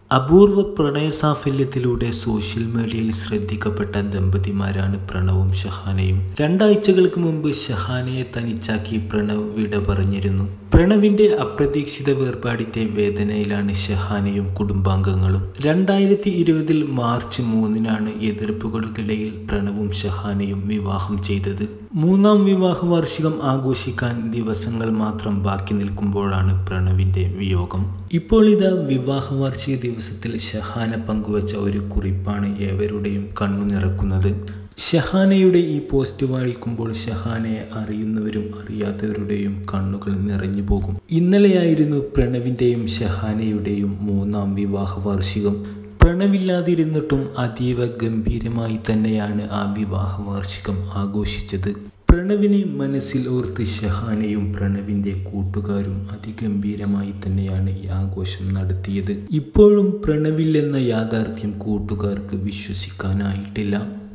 അപൂർവ പ്രണയസാഫല്യത്തിലൂടെ സോഷ്യൽ മീഡിയയിൽ ശ്രദ്ധിക്കപ്പെട്ട ദമ്പതിമാരാണ് പ്രണവും ഷഹാനയും രണ്ടാഴ്ചകൾക്ക് മുമ്പ് ഷഹാനയെ തനിച്ചാക്കി പ്രണവ് വിട പറഞ്ഞിരുന്നു പ്രണവിന്റെ അപ്രതീക്ഷിത വേർപാടിന്റെ വേദനയിലാണ് ഷഹാനയും കുടുംബാംഗങ്ങളും രണ്ടായിരത്തി ഇരുപതിൽ മാർച്ച് മൂന്നിനാണ് എതിർപ്പുകൾക്കിടയിൽ പ്രണവും ഷഹാനയും വിവാഹം ചെയ്തത് മൂന്നാം വിവാഹ വാർഷികം ആഘോഷിക്കാൻ ദിവസങ്ങൾ മാത്രം ബാക്കി നിൽക്കുമ്പോഴാണ് പ്രണവിന്റെ വിയോഗം ഇപ്പോൾ ഇതാ വിവാഹ വാർഷിക ദിവസത്തിൽ ഷഹാന പങ്കുവച്ച ഒരു കുറിപ്പാണ് ഏവരുടെയും കണ്ണു നിറക്കുന്നത് ഷഹാനയുടെ ഈ പോസ്റ്റ് വായിക്കുമ്പോൾ ഷഹാനയെ അറിയുന്നവരും അറിയാത്തവരുടെയും കണ്ണുകൾ നിറഞ്ഞു പോകും ഇന്നലെയായിരുന്നു പ്രണവിൻ്റെയും ഷഹാനയുടെയും മൂന്നാം വിവാഹ വാർഷികം പ്രണവില്ലാതിരുന്നിട്ടും അതീവ ഗംഭീരമായി തന്നെയാണ് ആ വിവാഹ വാർഷികം ആഘോഷിച്ചത് പ്രണവിനെ മനസ്സിൽ ഓർത്ത് ഷഹാനയും പ്രണവിൻ്റെ കൂട്ടുകാരും അതിഗംഭീരമായി തന്നെയാണ് ഈ ആഘോഷം നടത്തിയത് ഇപ്പോഴും പ്രണവില്ലെന്ന യാഥാർത്ഥ്യം കൂട്ടുകാർക്ക് വിശ്വസിക്കാനായിട്ടില്ല